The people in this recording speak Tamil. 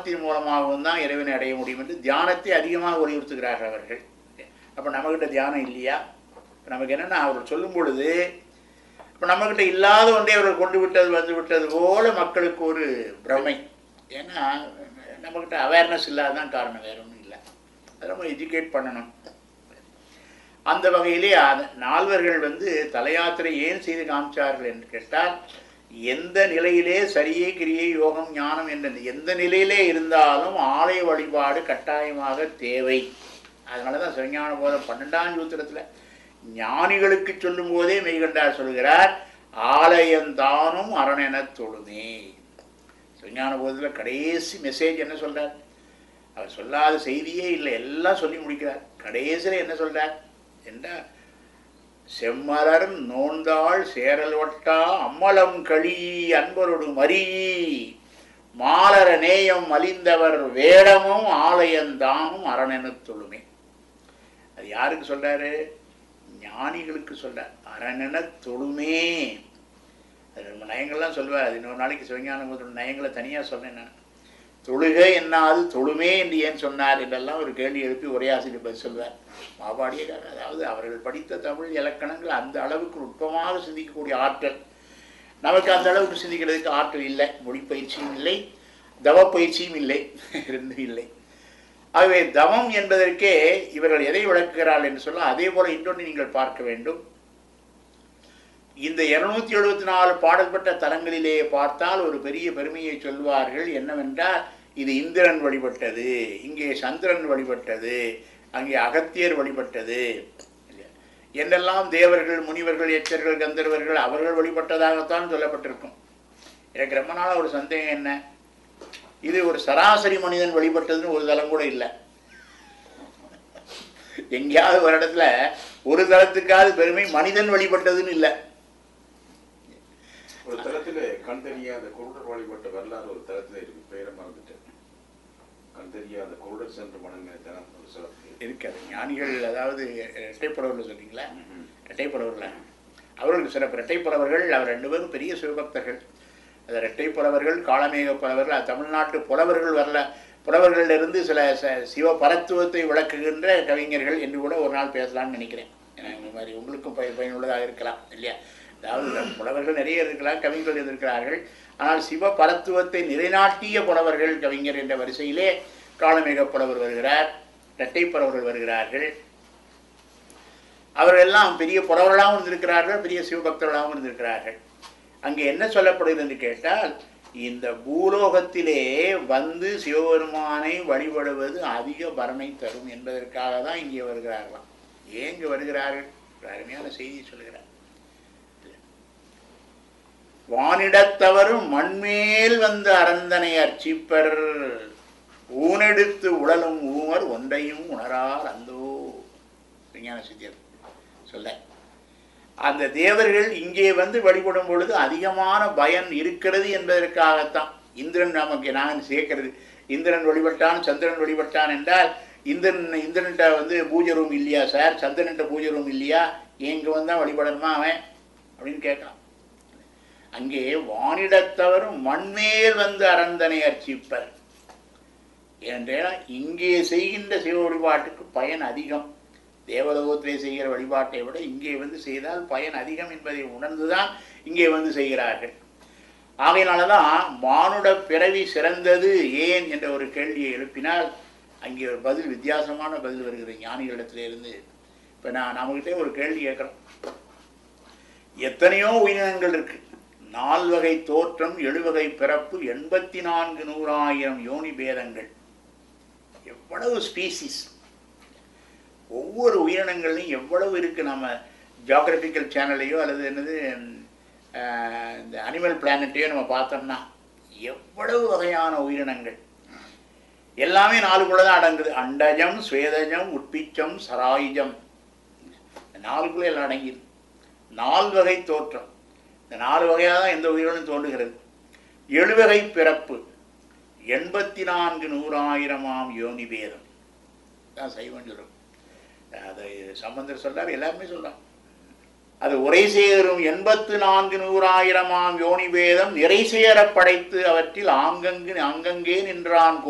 தியானத்தின் மூலமாகவும் தான் இறைவனை அடைய முடியும் என்று தியானத்தை அதிகமாக வலியுறுத்துகிறார்கள் அவர்கள் அப்போ நம்மக்கிட்ட தியானம் இல்லையா இப்ப நமக்கு என்னென்னா அவர் சொல்லும் பொழுது இப்போ நம்மக்கிட்ட இல்லாத ஒன்றை அவர்கள் கொண்டு விட்டது வந்து விட்டது போல மக்களுக்கு ஒரு பிரமை ஏன்னா நம்மக்கிட்ட அவேர்னஸ் இல்லாததான் காரணம் வேற ஒன்றும் இல்லை அதை நம்ம எஜுகேட் பண்ணணும் அந்த வகையிலே அந்த நால்வர்கள் வந்து தலையாத்திரை ஏன் செய்து காமிச்சார்கள் என்று கேட்டால் எந்த நிலையிலே சரியை கிரியை யோகம் ஞானம் என்ற எந்த நிலையிலே இருந்தாலும் ஆலய வழிபாடு கட்டாயமாக தேவை அதனால தான் சிவஞான போதம் பன்னெண்டாம் சூத்திரத்தில் ஞானிகளுக்கு சொல்லும் போதே மெய்கண்டார் சொல்கிறார் ஆலயந்தானும் அரணெனத் தொழுமே சிவஞான போதத்தில் கடைசி மெசேஜ் என்ன சொல்றார் அவர் சொல்லாத செய்தியே இல்லை எல்லாம் சொல்லி முடிக்கிறார் கடைசியில் என்ன சொல்றார் என்றால் செம்மலர் நோந்தாள் சேரல் ஒட்டா அம்மலம் களி அன்பரோடு மரி மாலர நேயம் அலிந்தவர் வேடமும் ஆலயந்தானும் அரணெனத் தொழுமே அது யாருக்கு சொல்றாரு ஞானிகளுக்கு சொல்றார் அரணெனத் தொழுமே அது நம்ம நயங்கள்லாம் சொல்லுவார் அது இன்னொரு நாளைக்கு சிவஞான நயங்களை தனியாக சொன்னேன் நான் தொழுகை என்னாது தொழுமே என்று ஏன் சொன்னார் என்றெல்லாம் ஒரு கேள்வி எழுப்பி உரையாசிரியர் பதில் சொல்வார் மாபாடியக்காக அதாவது அவர்கள் படித்த தமிழ் இலக்கணங்கள் அந்த அளவுக்கு நுட்பமாக சிந்திக்கக்கூடிய ஆற்றல் நமக்கு அந்த அளவுக்கு சிந்திக்கிறதுக்கு ஆற்றல் இல்லை மொழி பயிற்சியும் இல்லை தவ பயிற்சியும் இல்லை ரெண்டும் இல்லை ஆகவே தவம் என்பதற்கே இவர்கள் எதை விளக்குகிறார்கள் என்று சொல்ல அதே போல இன்னொன்று நீங்கள் பார்க்க வேண்டும் இந்த இருநூத்தி எழுபத்தி நாலு பாடல்பட்ட தலங்களிலே பார்த்தால் ஒரு பெரிய பெருமையை சொல்வார்கள் என்னவென்றால் இது இந்திரன் வழிபட்டது இங்கே சந்திரன் வழிபட்டது அங்கே அகத்தியர் வழிபட்டது என்றெல்லாம் தேவர்கள் முனிவர்கள் எச்சர்கள் கந்தர்வர்கள் அவர்கள் வழிபட்டதாகத்தான் சொல்லப்பட்டிருக்கும் எனக்கு ரொம்ப நாளாக ஒரு சந்தேகம் என்ன இது ஒரு சராசரி மனிதன் வழிபட்டதுன்னு ஒரு தலம் கூட இல்லை எங்கேயாவது ஒரு இடத்துல ஒரு தளத்துக்காவது பெருமை மனிதன் வழிபட்டதுன்னு இல்லை ஒரு தளத்துல கண் தெரியாத குருடர் வழிபட்ட வரலாறு ஒரு தளத்துல இருக்கு பெயரை மறந்துட்டேன் கண் தெரியாத குருடர் சென்று வணங்கின தனம் ஒரு சிறப்பு இருக்காது ஞானிகள் அதாவது இரட்டைப்புறவர்கள் சொன்னீங்களா ம்ஹும். இரட்டைப்புறவர்கள் அவர்களுக்கு சிறப்பு இரட்டைப்புறவர்கள் அவர் ரெண்டு பேரும் பெரிய சிவபக்தர்கள் அந்த இரட்டைப்புறவர்கள் காளமேக புலவர்கள் அது தமிழ்நாட்டு புலவர்கள் வரல புலவர்களிலிருந்து சில ச- சிவ பரத்துவத்தை விளக்குகின்ற கவிஞர்கள் என்று கூட ஒரு நாள் பேசலாம்னு நினைக்கிறேன் ஏன்னா இந்த மாதிரி உங்களுக்கும் பய பயனுள்ளதாக இருக்கலாம் இல்லையா அதாவது புலவர்கள் நிறைய இருக்கலாம் கவிஞர்கள் இருக்கிறார்கள் ஆனால் சிவ பரத்துவத்தை நிலைநாட்டிய புலவர்கள் கவிஞர் என்ற வரிசையிலே காளமேக புலவர் வருகிறார் இரட்டைப்புறவர்கள் வருகிறார்கள் அவர்கள் எல்லாம் பெரிய புலவர்களாகவும் இருந்திருக்கிறார்கள் பெரிய சிவபக்தர்களாகவும் இருந்திருக்கிறார்கள் அங்கே என்ன சொல்லப்படுகிறது என்று கேட்டால் இந்த பூலோகத்திலே வந்து சிவபெருமானை வழிபடுவது அதிக பலனை தரும் என்பதற்காக தான் இங்கே வருகிறார்களாம் ஏன் இங்கே வருகிறார்கள் ஒரு அருமையான செய்தியை சொல்கிறார் வானிடத்தவரும் மண்மேல் வந்து அரந்தனை அர்ச்சிப்பர் ஊனெடுத்து உழலும் ஊமர் ஒன்றையும் உணரார் அந்தோ விஞ்ஞான சித்தியர் சொல்ல அந்த தேவர்கள் இங்கே வந்து வழிபடும் பொழுது அதிகமான பயன் இருக்கிறது என்பதற்காகத்தான் இந்திரன் நமக்கு நான் சேர்க்கிறது இந்திரன் வழிபட்டான் சந்திரன் வழிபட்டான் என்றால் இந்திரன் இந்திரன்ட்ட வந்து பூஜை ரூம் இல்லையா சார் சந்திரன்ட்ட பூஜை ரூம் இல்லையா எங்க வந்தால் வழிபடணுமா அவன் அப்படின்னு கேட்கலாம் அங்கே வானிடத்தவரும் மண்மேல் வந்து அரந்தனை அர்ச்சிப்பர் ஏனென்றால் இங்கே செய்கின்ற சிவ வழிபாட்டுக்கு பயன் அதிகம் தேவலோகத்திலே செய்கிற வழிபாட்டை விட இங்கே வந்து செய்தால் பயன் அதிகம் என்பதை உணர்ந்துதான் இங்கே வந்து செய்கிறார்கள் ஆகையினால தான் மானுட பிறவி சிறந்தது ஏன் என்ற ஒரு கேள்வியை எழுப்பினால் அங்கே ஒரு பதில் வித்தியாசமான பதில் வருகிறது ஞானிகளிடத்திலே இருந்து இப்போ நான் நம்மகிட்டே ஒரு கேள்வி கேட்குறோம் எத்தனையோ உயிரினங்கள் இருக்கு நால்வகை தோற்றம் எழுவகை பிறப்பு எண்பத்தி நான்கு நூறாயிரம் யோனி பேதங்கள் எவ்வளவு ஸ்பீசிஸ் ஒவ்வொரு உயிரினங்கள்லையும் எவ்வளவு இருக்கு நம்ம ஜியாகிரபிக்கல் சேனல்லையோ அல்லது என்னது அஹ், இந்த அனிமல் பிளானட்டையோ நம்ம பார்த்தோம்னா எவ்வளவு வகையான உயிரினங்கள் எல்லாமே நாலுக்குள்ள தான் அடங்குது அண்டஜம் ஸ்வேதஜம் உட்பிச்சம் சராயுஜம் இந்த நாலுக்குள்ளே எல்லாம் அடங்கிது நால் வகை தோற்றம் இந்த நாலு வகையாக தான் எந்த உயிரினும் தோன்றுகிறது எழுவகை பிறப்பு எண்பத்தி நான்கு நூறாயிரமாம் யோனி பேதம் தான் சைவன் சொல்லும் அதை சம்பந்தர் சொல்றார் எல்லாருமே சொல்றாங்க அது உரை சேரும் எண்பத்து நான்கு நூறாயிரமாம் யோனி பேதம் நிறை சேரப் படைத்து அவற்றில் ஆங்கங்கு அங்கங்கே நின்றான்